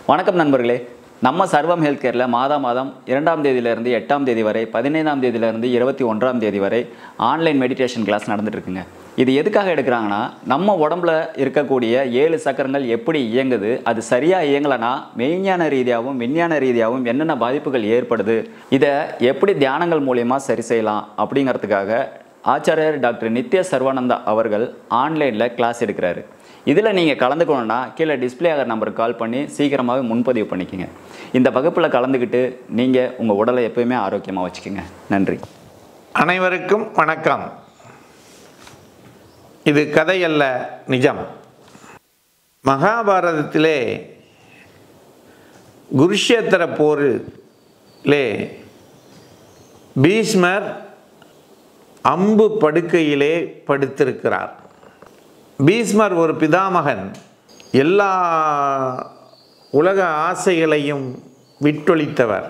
வணக்கம் நண்பர்களே நம்ம சர்வம் ஹெல்த் கேரில் மாதா மாதம் இரண்டாம் தேதியிலிருந்து எட்டாம் தேதி வரை பதினைந்தாம் தேதியிலிருந்து இருபத்தி ஒன்றாம் தேதி வரை ஆன்லைன் மெடிடேஷன் கிளாஸ் நடந்துட்டு இருக்குங்க இது எதுக்காக எடுக்கிறாங்கன்னா நம்ம உடம்புல இருக்கக்கூடிய ஏழு சக்கரங்கள் எப்படி இயங்குது அது சரியாக இயங்கலைன்னா மெய்ஞான ரீதியாகவும் விஞ்ஞான ரீதியாகவும் என்னென்ன பாதிப்புகள் ஏற்படுது இதை எப்படி தியானங்கள் மூலயமா சரி செய்யலாம் அப்படிங்கிறதுக்காக ஆச்சாரியர் டாக்டர் நித்ய சர்வானந்தா அவர்கள் ஆன்லைனில் கிளாஸ் எடுக்கிறாரு இதில் நீங்கள் கலந்துக்கணுன்னா கீழே டிஸ்ப்ளே ஆகிற நம்பருக்கு கால் பண்ணி சீக்கிரமாகவே முன்பதிவு பண்ணிக்கோங்க இந்த வகுப்பில் கலந்துக்கிட்டு நீங்கள் உங்கள் உடலை எப்பயுமே ஆரோக்கியமாக வச்சுக்கோங்க நன்றி அனைவருக்கும் வணக்கம் இது கதை அல்ல நிஜம் மகாபாரதத்திலே குருஷேத்திர போரிலே பீஷ்மர் அம்பு படுக்கையிலே படுத்திருக்கிறார் பீஷ்மர் ஒரு பிதாமகன் எல்லா உலக ஆசைகளையும் விட்டொழித்தவர்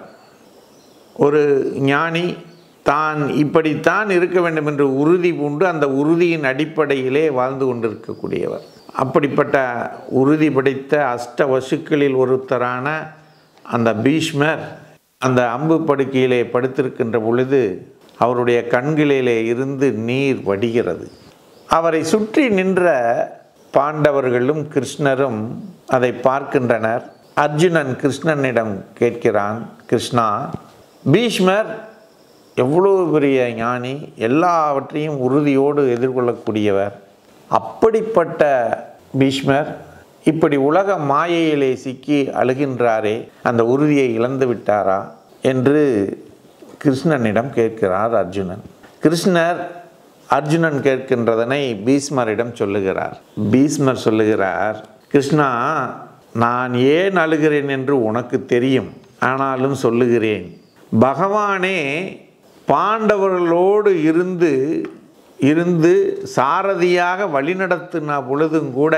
ஒரு ஞானி தான் இப்படித்தான் இருக்க வேண்டும் என்று உறுதி பூண்டு அந்த உறுதியின் அடிப்படையிலே வாழ்ந்து கொண்டிருக்கக்கூடியவர் அப்படிப்பட்ட உறுதி படைத்த அஷ்ட வசுக்களில் ஒருத்தரான அந்த பீஷ்மர் அந்த அம்பு படுக்கையிலே படுத்திருக்கின்ற பொழுது அவருடைய கண்களிலே இருந்து நீர் வடிகிறது அவரை சுற்றி நின்ற பாண்டவர்களும் கிருஷ்ணரும் அதை பார்க்கின்றனர் அர்ஜுனன் கிருஷ்ணனிடம் கேட்கிறான் கிருஷ்ணா பீஷ்மர் எவ்வளோ பெரிய ஞானி எல்லாவற்றையும் உறுதியோடு எதிர்கொள்ளக்கூடியவர் அப்படிப்பட்ட பீஷ்மர் இப்படி உலக மாயையிலே சிக்கி அழுகின்றாரே அந்த உறுதியை இழந்து விட்டாரா என்று கிருஷ்ணனிடம் கேட்கிறார் அர்ஜுனன் கிருஷ்ணர் அர்ஜுனன் கேட்கின்றதனை பீஷ்மரிடம் சொல்லுகிறார் பீஷ்மர் சொல்லுகிறார் கிருஷ்ணா நான் ஏன் அழுகிறேன் என்று உனக்கு தெரியும் ஆனாலும் சொல்லுகிறேன் பகவானே பாண்டவர்களோடு இருந்து இருந்து சாரதியாக வழிநடத்தின பொழுதும் கூட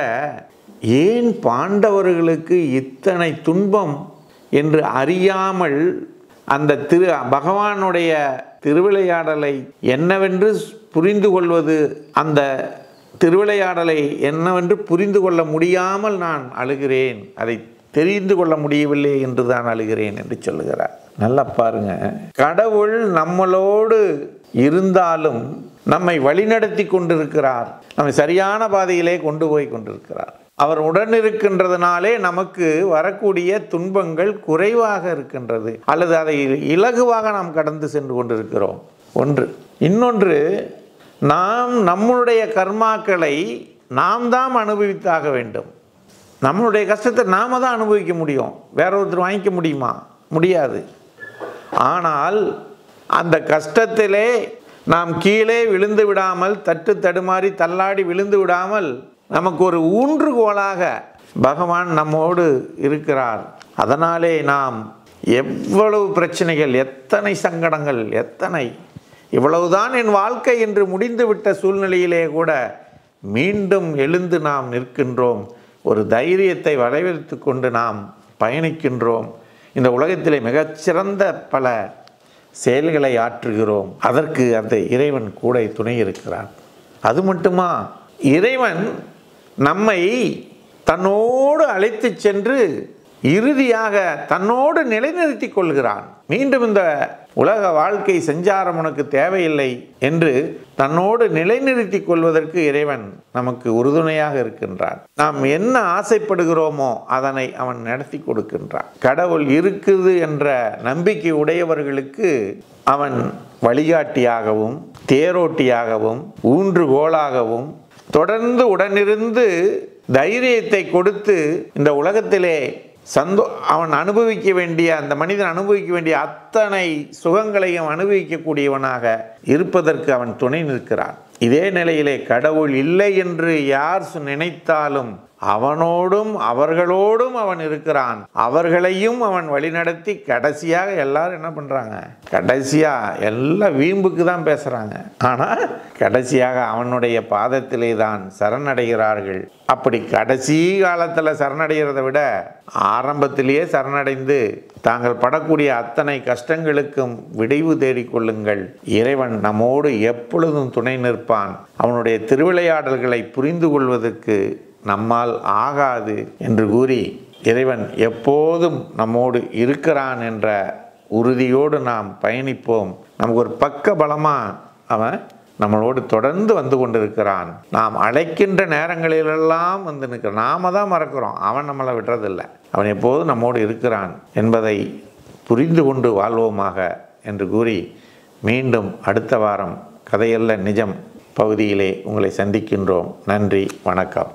ஏன் பாண்டவர்களுக்கு இத்தனை துன்பம் என்று அறியாமல் அந்த திரு பகவானுடைய திருவிளையாடலை என்னவென்று புரிந்து கொள்வது அந்த திருவிளையாடலை என்னவென்று புரிந்து கொள்ள முடியாமல் நான் அழுகிறேன் அதை தெரிந்து கொள்ள முடியவில்லை என்று தான் அழுகிறேன் என்று சொல்லுகிறார் நல்லா பாருங்க கடவுள் நம்மளோடு இருந்தாலும் நம்மை வழிநடத்தி கொண்டிருக்கிறார் நம்மை சரியான பாதையிலே கொண்டு போய் கொண்டிருக்கிறார் அவர் உடன் இருக்கின்றதுனாலே நமக்கு வரக்கூடிய துன்பங்கள் குறைவாக இருக்கின்றது அல்லது அதை இலகுவாக நாம் கடந்து சென்று கொண்டிருக்கிறோம் ஒன்று இன்னொன்று நாம் நம்முடைய கர்மாக்களை நாம் தான் அனுபவித்தாக வேண்டும் நம்மளுடைய கஷ்டத்தை நாம தான் அனுபவிக்க முடியும் வேற ஒருத்தர் வாங்கிக்க முடியுமா முடியாது ஆனால் அந்த கஷ்டத்திலே நாம் கீழே விழுந்து விடாமல் தட்டு தடுமாறி தள்ளாடி விழுந்து விடாமல் நமக்கு ஒரு ஊன்றுகோலாக பகவான் நம்மோடு இருக்கிறார் அதனாலே நாம் எவ்வளவு பிரச்சனைகள் எத்தனை சங்கடங்கள் எத்தனை இவ்வளவுதான் என் வாழ்க்கை என்று முடிந்துவிட்ட சூழ்நிலையிலே கூட மீண்டும் எழுந்து நாம் நிற்கின்றோம் ஒரு தைரியத்தை வரவேற்று கொண்டு நாம் பயணிக்கின்றோம் இந்த உலகத்திலே மிகச்சிறந்த பல செயல்களை ஆற்றுகிறோம் அதற்கு அந்த இறைவன் கூட துணை இருக்கிறான் அது மட்டுமா இறைவன் நம்மை தன்னோடு அழைத்து சென்று இறுதியாக தன்னோடு நிலைநிறுத்தி கொள்கிறான் மீண்டும் இந்த உலக வாழ்க்கை செஞ்சாரம் உனக்கு தேவையில்லை என்று தன்னோடு நிலைநிறுத்தி கொள்வதற்கு இறைவன் நமக்கு உறுதுணையாக இருக்கின்றான் நாம் என்ன ஆசைப்படுகிறோமோ அதனை அவன் நடத்தி கொடுக்கின்றான் கடவுள் இருக்குது என்ற நம்பிக்கை உடையவர்களுக்கு அவன் வழிகாட்டியாகவும் தேரோட்டியாகவும் ஊன்றுகோலாகவும் தொடர்ந்து உடனிருந்து தைரியத்தை கொடுத்து இந்த உலகத்திலே சந்தோ அவன் அனுபவிக்க வேண்டிய அந்த மனிதன் அனுபவிக்க வேண்டிய அத்தனை சுகங்களையும் அனுபவிக்கக்கூடியவனாக இருப்பதற்கு அவன் துணை நிற்கிறான் இதே நிலையிலே கடவுள் இல்லை என்று யார் சு- நினைத்தாலும் அவனோடும் அவர்களோடும் அவன் இருக்கிறான் அவர்களையும் அவன் வழிநடத்தி கடைசியாக எல்லாரும் என்ன பண்றாங்க கடைசியா எல்லாம் வீம்புக்கு தான் பேசுறாங்க ஆனா கடைசியாக அவனுடைய பாதத்திலே தான் சரணடைகிறார்கள் அப்படி கடைசி காலத்தில் சரணடைகிறத விட ஆரம்பத்திலேயே சரணடைந்து தாங்கள் படக்கூடிய அத்தனை கஷ்டங்களுக்கும் விடைவு தேடிக்கொள்ளுங்கள் இறைவன் நம்மோடு எப்பொழுதும் துணை நிற்பான் அவனுடைய திருவிளையாடல்களை புரிந்து கொள்வதற்கு நம்மால் ஆகாது என்று கூறி இறைவன் எப்போதும் நம்மோடு இருக்கிறான் என்ற உறுதியோடு நாம் பயணிப்போம் நமக்கு ஒரு பக்க பலமாக அவன் நம்மளோடு தொடர்ந்து வந்து கொண்டிருக்கிறான் நாம் அழைக்கின்ற நேரங்களிலெல்லாம் வந்து நிற்கிறான் நாம தான் மறக்கிறோம் அவன் நம்மளை விடுறதில்லை அவன் எப்போதும் நம்மோடு இருக்கிறான் என்பதை புரிந்து கொண்டு வாழ்வோமாக என்று கூறி மீண்டும் அடுத்த வாரம் கதையல்ல நிஜம் பகுதியிலே உங்களை சந்திக்கின்றோம் நன்றி வணக்கம்